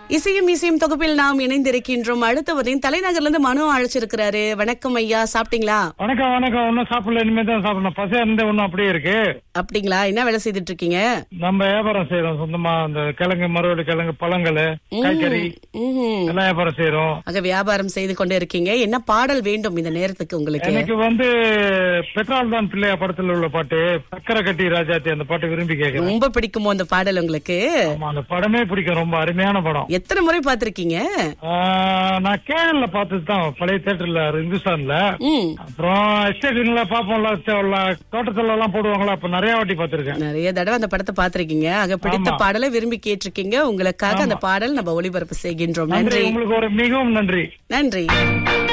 இசையும் இசையும் தொகுப்பில் நாம் இணைந்திருக்கின்றோம் அடுத்தவரின் தலைநகர்ல இருந்து மனு அழைச்சிருக்கிறாரு வணக்கம் ஐயா சாப்பிட்டீங்களா வணக்கம் வணக்கம் ஒன்னும் சாப்பிடல இனிமே தான் சாப்பிடணும் பசியா இருந்தே ஒன்னும் அப்படியே இருக்கு அப்படிங்களா என்ன வேலை செய்துட்டு இருக்கீங்க நம்ம வியாபாரம் செய்யறோம் சொந்தமா அந்த கிழங்கு மறுவடி கிழங்கு பழங்கள் காய்கறி ம்ஹும். எல்லாம் வியாபாரம் செய்யறோம் ஆக வியாபாரம் செய்து கொண்டு இருக்கீங்க என்ன பாடல் வேண்டும் இந்த நேரத்துக்கு உங்களுக்கு எனக்கு வந்து பெட்ரோல் தான் பிள்ளையா படத்துல உள்ள பாட்டு சக்கரை கட்டி ராஜாத்தி அந்த பாட்டு விரும்பி கேட்கிறேன் ரொம்ப பிடிக்குமோ அந்த பாடல் உங்களுக்கு ஆமா அந்த படமே பிடிக்கும் ரொம்ப அருமையான படம் எத்தனை முறை பார்த்திருக்கீங்க ஆஹ், நான் கேரள பார்த்தது தான் பழைய தியேட்டர்ல இந்துஸ்தான்ல ம் அப்புறம் எஸ்டேட்ல பாப்போம்ல செ- தோட்டத்துல எல்லாம் போடுவாங்களா அப்ப நிறைய வாட்டி பார்த்திருக்கேன் நிறைய தடவை அந்த படத்தை பார்த்திருக்கீங்க ஆக பிடித்த ஆமா. பாடலை விரும்பி கேட்டிருக்கீங்க உங்களுக்காக அந்த பாடல் நம்ம ஒளிபரப்பு செய்கின்றோம் நன்றி நன்றி உங்களுக்கு ஒரு மிகவும் நன்றி நன்றி